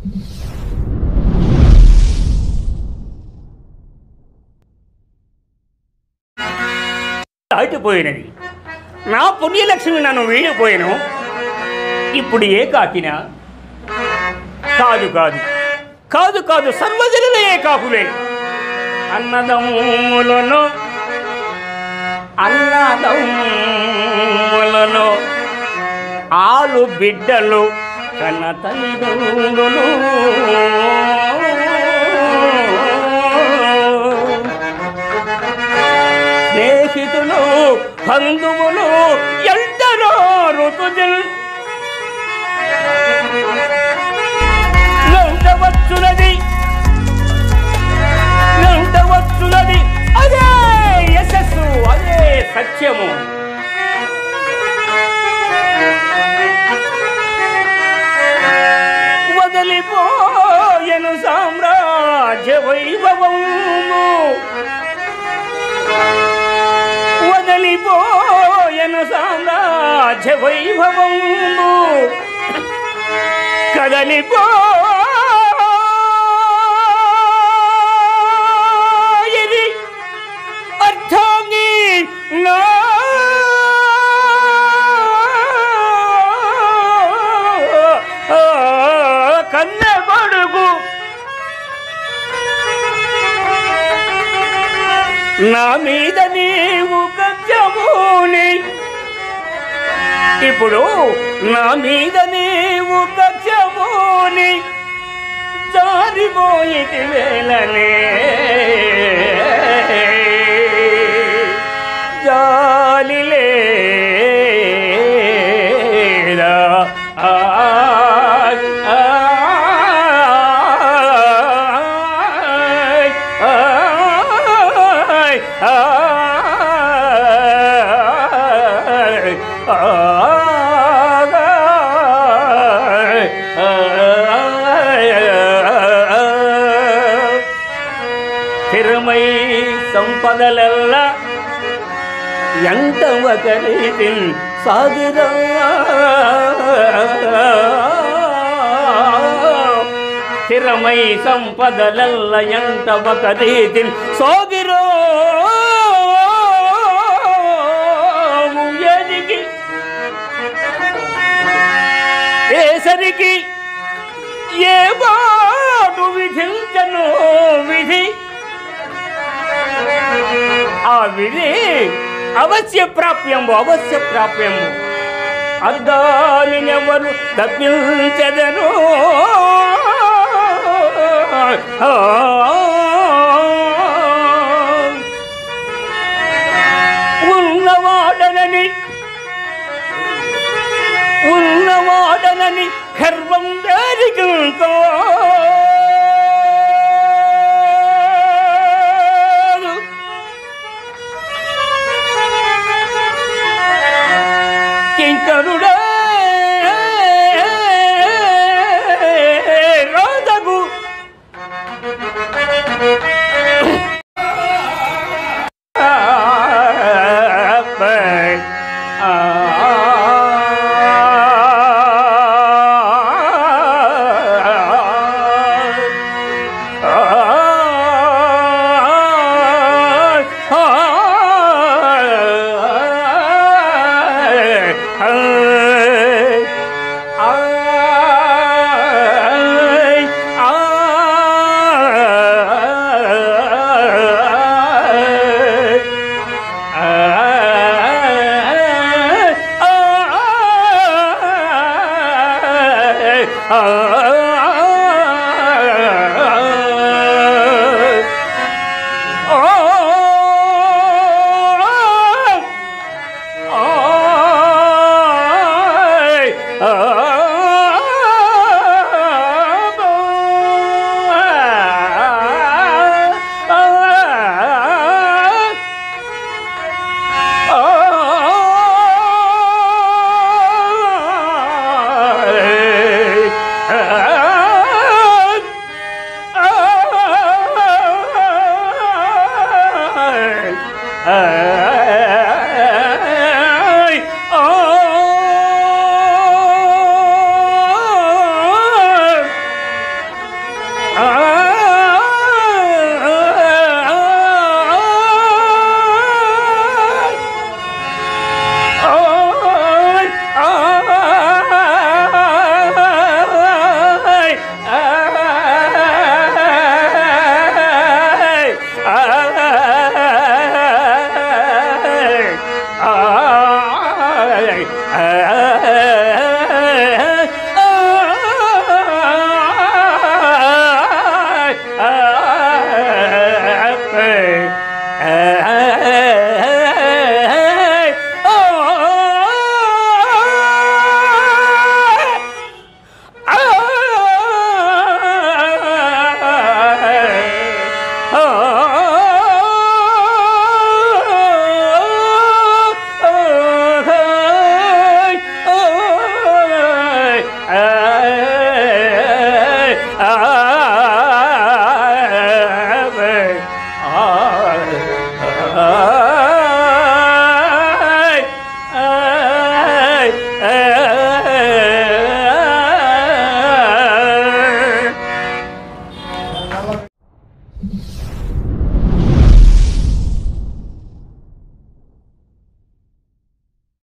దాటిపోయినది నా పుణ్యలక్ష్మి నన్ను వీడిపోయాను ఇప్పుడు ఏ కాకినా కాదు కాదు కాదు కాదు సర్వజనులే కాకులే అన్నదమ్ములను అన్నదమ్ములను ఆలు బిడ్డలు కన్న తల్లిదండ్రులు స్నేహితులు బంధువులు ఎందరో ఋతుజులు ఉండవచ్చునది ఉండవచ్చునది అదే యశస్సు అదే సత్యము వదిలిపోయను సామ్రాజ్య వైభవము వదిలిపోయను సామ్రాజ్య వైభవము కదలిపో అర్థాంగి నా కన్నెబడుగు నా మీద నీవు కచ్చముని ఇప్పుడు నా మీద నీవు కచ్చముని జారిపోయిటి వేళనే జాలి లేదా ఆ, ఆ, ఆ, స్థిరమై సంపదలెల్ల ఎంత ఒక రీతిన్ సాగిరా స్థిరమై సంపదలెల్ల ఎంత ఒక రీతిన్ సాగిరో ఎదిగి ఏసరికి ఏ బాటు విధించను విధి ఆ విధి అవశ్య ప్రాప్యము అవశ్య ప్రాప్యము అద్దాలినెవరు తప్పించెదరు ఉన్నవాడనని ఉన్నవాడనని గర్వం దారికుంటో కింకరుడా రాజగు ఆ